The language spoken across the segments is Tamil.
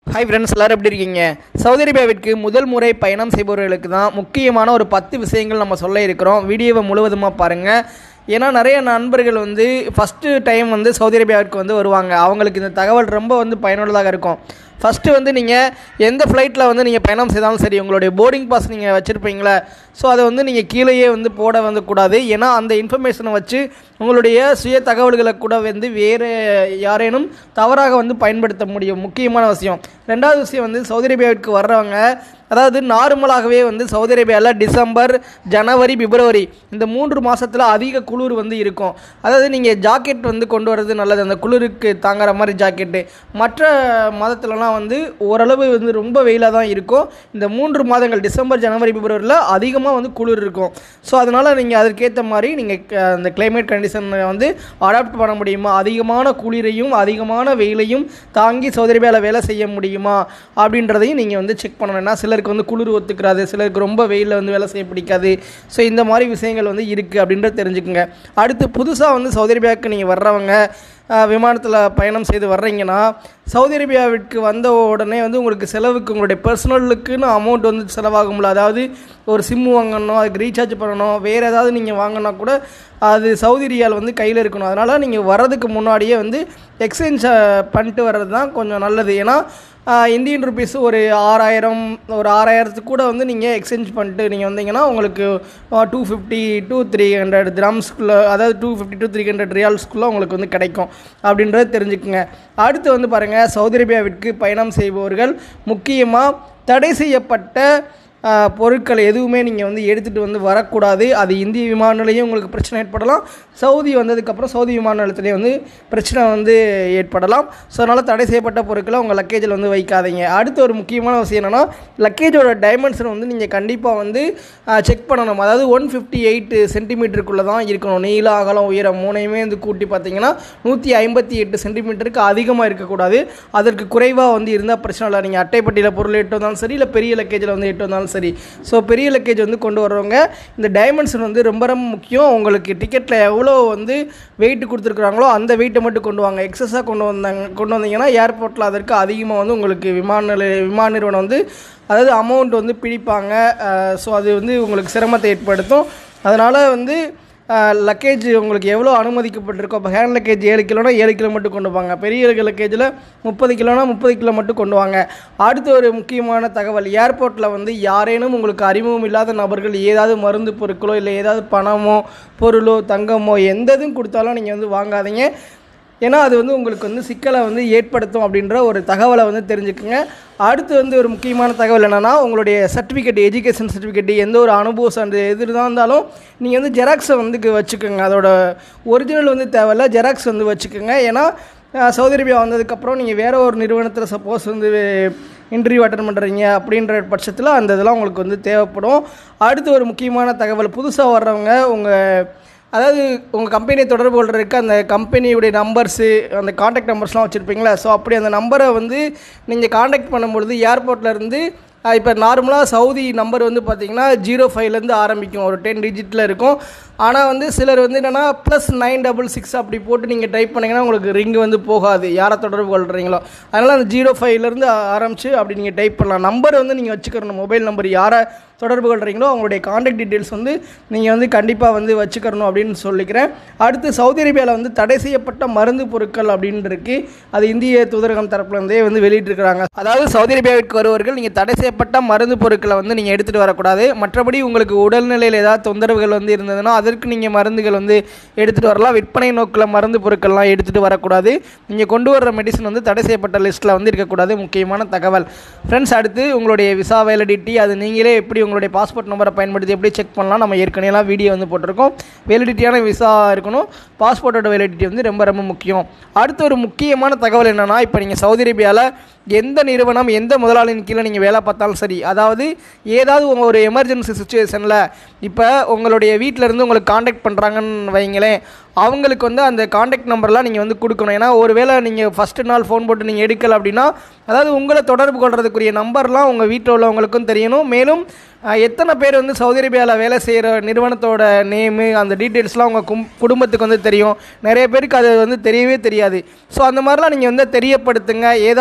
ஹாய் ஃப்ரெண்ட்ஸ் எல்லாரும் எப்படி இருக்கீங்க சவுதி அரேபியாவிற்கு முதல் முறை பயணம் செய்பவர்களுக்கு தான் முக்கியமான ஒரு பத்து விஷயங்கள் நம்ம சொல்ல இருக்கிறோம் வீடியோவை முழுவதுமாக பாருங்கள் ஏன்னா நிறைய நண்பர்கள் வந்து ஃபஸ்ட்டு டைம் வந்து சவுதி அரேபியாவிற்கு வந்து வருவாங்க அவங்களுக்கு இந்த தகவல் ரொம்ப வந்து பயனுள்ளதாக இருக்கும் ஃபஸ்ட்டு வந்து நீங்கள் எந்த ஃப்ளைட்டில் வந்து நீங்கள் பயணம் செய்தாலும் சரி உங்களுடைய போர்டிங் பாஸ் நீங்கள் வச்சுருப்பீங்களே ஸோ அதை வந்து நீங்கள் கீழேயே வந்து போட வந்து கூடாது ஏன்னா அந்த இன்ஃபர்மேஷனை வச்சு உங்களுடைய சுய தகவல்களை கூட வந்து வேறு யாரேனும் தவறாக வந்து பயன்படுத்த முடியும் முக்கியமான விஷயம் ரெண்டாவது விஷயம் வந்து சவுதி அரேபியாவிற்கு வர்றவங்க அதாவது நார்மலாகவே வந்து சவுதி அரேபியாவில் டிசம்பர் ஜனவரி பிப்ரவரி இந்த மூன்று மாதத்தில் அதிக குளிர் வந்து இருக்கும் அதாவது நீங்கள் ஜாக்கெட் வந்து கொண்டு வர்றது நல்லது அந்த குளிருக்கு தாங்குற மாதிரி ஜாக்கெட்டு மற்ற மாதத்துலலாம் வந்து ஓரளவு வந்து ரொம்ப வெயிலாக தான் இருக்கும் இந்த மூன்று மாதங்கள் டிசம்பர் ஜனவரி பிப்ரவரியில் அதிகமாக வந்து குளிர் இருக்கும் ஸோ அதனால் நீங்கள் அதற்கேற்ற மாதிரி நீங்கள் அந்த கிளைமேட் கண்டிஷனை வந்து அடாப்ட் பண்ண முடியுமா அதிகமான குளிரையும் அதிகமான வெயிலையும் தாங்கி சவுதி அரேபியாவில் வேலை செய்ய முடியுமா அப்படின்றதையும் நீங்கள் வந்து செக் பண்ணணும் ஏன்னா சிலருக்கு வந்து குளிர் ஒத்துக்கிறாது சிலருக்கு ரொம்ப வெயிலில் வந்து வேலை செய்ய பிடிக்காது ஸோ இந்த மாதிரி விஷயங்கள் வந்து இருக்குது அப்படின்றத தெரிஞ்சுக்குங்க அடுத்து புதுசாக வந்து சவுதி அரேபியாவுக்கு நீங்கள் வர்றவங்க விமானத்தில் பயணம் செய்து வர்றீங்கன்னா சவுதி அரேபியாவிற்கு வந்த உடனே வந்து உங்களுக்கு செலவுக்கு உங்களுடைய பர்சனலுக்குன்னு அமௌண்ட் வந்து செலவாகும்ல அதாவது ஒரு சிம் வாங்கணும் அதுக்கு ரீசார்ஜ் பண்ணணும் வேறு ஏதாவது நீங்கள் வாங்கினா கூட அது சவுதி ரியால் வந்து கையில் இருக்கணும் அதனால் நீங்கள் வர்றதுக்கு முன்னாடியே வந்து எக்ஸ்சேஞ்ச் பண்ணிட்டு வர்றது தான் கொஞ்சம் நல்லது ஏன்னா இந்தியன் ருபீஸ் ஒரு ஆறாயிரம் ஒரு ஆறாயிரத்துக்கு கூட வந்து நீங்கள் எக்ஸ்சேஞ்ச் பண்ணிட்டு நீங்கள் வந்தீங்கன்னா உங்களுக்கு two fifty two three hundred கிராம்ஸ்குள்ளே அதாவது two fifty two three hundred ரியால்ஸ்க்குள்ளே உங்களுக்கு வந்து கிடைக்கும் அப்படின்றத தெரிஞ்சுக்குங்க அடுத்து வந்து பாருங்கள் சவுதி அரேபியாவிற்கு பயணம் செய்பவர்கள் முக்கியமாக தடை செய்யப்பட்ட பொருட்கள் எதுவுமே நீங்கள் வந்து எடுத்துகிட்டு வந்து வரக்கூடாது அது இந்திய விமான நிலையம் உங்களுக்கு பிரச்சனை ஏற்படலாம் சவுதி வந்ததுக்கப்புறம் சவுதி விமான நிலையத்துலேயே வந்து பிரச்சனை வந்து ஏற்படலாம் ஸோ அதனால் தடை செய்யப்பட்ட பொருட்களை உங்கள் லக்கேஜில் வந்து வைக்காதீங்க அடுத்து ஒரு முக்கியமான விஷயம் என்னென்னா லக்கேஜோட டைமென்ஷன் வந்து நீங்கள் கண்டிப்பாக வந்து செக் பண்ணணும் அதாவது ஒன் ஃபிஃப்டி எயிட் சென்டிமீட்டருக்குள்ளே தான் இருக்கணும் நீள அகலம் உயரம் மூணையுமே வந்து கூட்டி பார்த்தீங்கன்னா நூற்றி ஐம்பத்தி எட்டு சென்டிமீட்டருக்கு அதிகமாக இருக்கக்கூடாது அதற்கு குறைவாக வந்து இருந்தால் பிரச்சனை இல்லை நீங்கள் அட்டைப்பட்டியில் பொருள் எட்டு வந்தாலும் சரி இல்லை பெரிய லக்கேஜில் வந்து எட்டு வந்தாலும் சரி ஸோ பெரிய லக்கேஜ் வந்து கொண்டு வர்றவங்க இந்த டைமென்ஷன் வந்து ரொம்ப ரொம்ப முக்கியம் உங்களுக்கு டிக்கெட்டில் எவ்வளோ வந்து வெயிட் கொடுத்துருக்குறாங்களோ அந்த வெயிட்டை மட்டும் கொண்டு வாங்க எக்ஸஸாக கொண்டு வந்தாங்க கொண்டு வந்தீங்கன்னா ஏர்போர்ட்டில் அதற்கு அதிகமாக வந்து உங்களுக்கு விமான நிலைய விமான நிறுவனம் வந்து அதாவது அமௌண்ட் வந்து பிடிப்பாங்க ஸோ அது வந்து உங்களுக்கு சிரமத்தை ஏற்படுத்தும் அதனால் வந்து லக்கேஜ் உங்களுக்கு எவ்வளோ அனுமதிக்கப்பட்டிருக்கோ இப்போ ஹேண்ட் லக்கேஜ் ஏழு கிலோனா ஏழு கிலோ மட்டும் கொண்டு வாங்க பெரிய லக்கேஜில் முப்பது கிலோனா முப்பது கிலோ மட்டும் கொண்டு வாங்க அடுத்து ஒரு முக்கியமான தகவல் ஏர்போர்ட்டில் வந்து யாரேனும் உங்களுக்கு அறிமுகம் இல்லாத நபர்கள் ஏதாவது மருந்து பொருட்களோ இல்லை ஏதாவது பணமோ பொருளோ தங்கமோ எந்த இதுவும் கொடுத்தாலும் நீங்கள் வந்து வாங்காதீங்க ஏன்னா அது வந்து உங்களுக்கு வந்து சிக்கலை வந்து ஏற்படுத்தும் அப்படின்ற ஒரு தகவலை வந்து தெரிஞ்சுக்குங்க அடுத்து வந்து ஒரு முக்கியமான தகவல் என்னென்னா உங்களுடைய சர்டிஃபிகேட் எஜுகேஷன் சர்டிஃபிகேட் எந்த ஒரு அனுபவம் சான்று எது இருந்தாலும் நீங்கள் வந்து ஜெராக்ஸை வந்து வச்சுக்கோங்க அதோட ஒரிஜினல் வந்து தேவையில்ல ஜெராக்ஸ் வந்து வச்சுக்கோங்க ஏன்னா சவுதி அரேபியா வந்ததுக்கப்புறம் நீங்கள் வேறு ஒரு நிறுவனத்தில் சப்போஸ் வந்து இன்டர்வியூ அட்டன் பண்ணுறீங்க அப்படின்ற பட்சத்தில் அந்த இதெல்லாம் உங்களுக்கு வந்து தேவைப்படும் அடுத்து ஒரு முக்கியமான தகவல் புதுசாக வர்றவங்க உங்கள் அதாவது உங்கள் கம்பெனியை தொடர்பு கொள்றதுக்கு அந்த கம்பெனியுடைய நம்பர்ஸு அந்த காண்டாக்ட் நம்பர்ஸ்லாம் வச்சுருப்பீங்களா ஸோ அப்படி அந்த நம்பரை வந்து நீங்கள் காண்டாக்ட் பண்ணும்பொழுது ஏர்போர்ட்டில் இருந்து இப்போ நார்மலாக சவுதி நம்பர் வந்து பார்த்தீங்கன்னா ஜீரோ ஃபைவ்லேருந்து ஆரம்பிக்கும் ஒரு டென் டிஜிட்டில் இருக்கும் ஆனால் வந்து சிலர் வந்து என்னென்னா ப்ளஸ் நைன் டபுள் சிக்ஸ் அப்படி போட்டு நீங்கள் டைப் பண்ணிங்கன்னா உங்களுக்கு ரிங் வந்து போகாது யாரை தொடர்பு கொள்கிறீங்களோ அதனால் அந்த ஜீரோ ஃபைவ்லேருந்து ஆரம்பித்து அப்படி நீங்கள் டைப் பண்ணலாம் நம்பர் வந்து நீங்கள் வச்சுக்கணும் மொபைல் நம்பர் யாரை தொடர்பு கொள்கிறீங்களோ அவங்களுடைய காண்டாக்ட் டீட்டெயில்ஸ் வந்து நீங்கள் வந்து கண்டிப்பாக வந்து வச்சுக்கணும் அப்படின்னு சொல்லிக்கிறேன் அடுத்து சவுதி அரேபியாவில் வந்து தடை செய்யப்பட்ட மருந்து பொருட்கள் அப்படின்னு இருக்கு அது இந்திய தூதரகம் தரப்புலேருந்தே வந்து வெளியிட்டிருக்கிறாங்க அதாவது சவுதி அரேபியாவிற்கு வருவர்கள் நீங்கள் தடை செய்யப்பட்ட மருந்து பொருட்களை வந்து நீங்கள் எடுத்துகிட்டு வரக்கூடாது மற்றபடி உங்களுக்கு உடல்நிலையில் ஏதாவது தொந்தரவுகள் வந்து இருந்ததுன்னா அதற்கு நீங்கள் மருந்துகள் வந்து எடுத்துகிட்டு வரலாம் விற்பனை நோக்கில் மருந்து பொருட்கள்லாம் எடுத்துகிட்டு வரக்கூடாது நீங்கள் கொண்டு வர்ற மெடிசன் வந்து தடை செய்யப்பட்ட லிஸ்ட்டில் வந்து இருக்கக்கூடாது முக்கியமான தகவல் ஃப்ரெண்ட்ஸ் அடுத்து உங்களுடைய விசா வேலிடிட்டி அது நீங்களே எப்படி உங்களுடைய பாஸ்போர்ட் நம்பரை பயன்படுத்தி எப்படி செக் பண்ணலாம் நம்ம ஏற்கனவே வீடியோ வந்து போட்டிருக்கோம் வேலிடிட்டியான விசா இருக்கணும் பாஸ்போர்ட்டோட வேலிடிட்டி வந்து ரொம்ப ரொம்ப முக்கியம் அடுத்து ஒரு முக்கியமான தகவல் என்னென்னா இப்போ நீங்கள் சவுதி அரேபியாவில் எந்த நிறுவனம் எந்த முதலாளியின் கீழே நீங்கள் வேலை பார்த்தாலும் சரி அதாவது ஏதாவது உங்கள் ஒரு எமர்ஜென்சி சுச்சுவேஷனில் இப்போ உங்களுடைய வீட்டிலேருந்து உங்களுக்கு காண்டாக்ட் பண்ணுறாங்கன்னு வைங்களேன் அவங்களுக்கு வந்து அந்த காண்டாக்ட் நம்பர்லாம் நீங்கள் வந்து கொடுக்கணும் ஏன்னா ஒருவேளை நீங்கள் ஃபஸ்ட்டு நாள் ஃபோன் போட்டு நீங்கள் எடுக்கலை அப்படின்னா அதாவது உங்களை தொடர்பு கொள்றதுக்குரிய நம்பர்லாம் உங்கள் வீட்டில் உள்ளவங்களுக்கும் தெரியணும் மேலும் அஹ், எத்தனை பேர் வந்து சவுதி அரேபியாவில் வேலை செய்கிற நிறுவனத்தோட நேமு அந்த டீட்டெயில்ஸ்லாம் உங்கள் கும் குடும்பத்துக்கு வந்து தெரியும் நிறைய பேருக்கு அது வந்து தெரியவே தெரியாது ஸோ அந்த மாதிரிலாம் நீங்கள் வந்து தெரியப்படுத்துங்க ஏதாவது எமர்ஜென்சி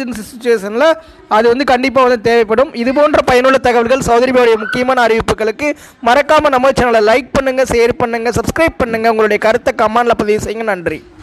எமர்ஜென்சி சுச்சுவேஷனில் அது வந்து கண்டிப்பாக வந்து தேவைப்படும் இது போன்ற பயனுள்ள தகவல்கள் சௌதரி பாயுடைய முக்கியமான அறிவிப்புகளுக்கு மறக்காமல் நம்ம சேனலை லைக் பண்ணுங்கள் ஷேர் பண்ணுங்கள் சப்ஸ்கிரைப் பண்ணுங்கள் உங்களுடைய கருத்தை கமெண்டில் பதிவு செய்யுங்க நன்றி